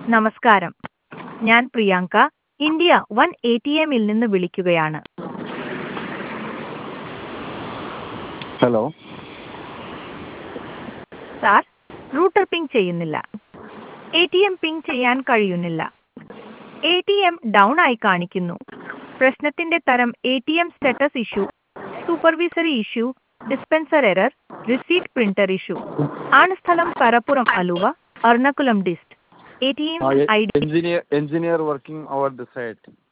നമസ്കാരം ഞാൻ Priyanka India one A T എമ്മിൽ നിന്ന് വിളിക്കുകയാണ് ഹലോ സാർ റൂട്ടർ പിങ് ചെയ്യുന്നില്ല എ ടി എം പിങ് ചെയ്യാൻ കഴിയുന്നില്ല എ ടി എം ഡൗൺ ആയി കാണിക്കുന്നു പ്രശ്നത്തിന്റെ തരം A T M status issue supervisory issue dispenser error receipt printer issue ആണ് സ്ഥലം Parappuram Aluva Ernakulam dist A T M I D engineer engineer working over the site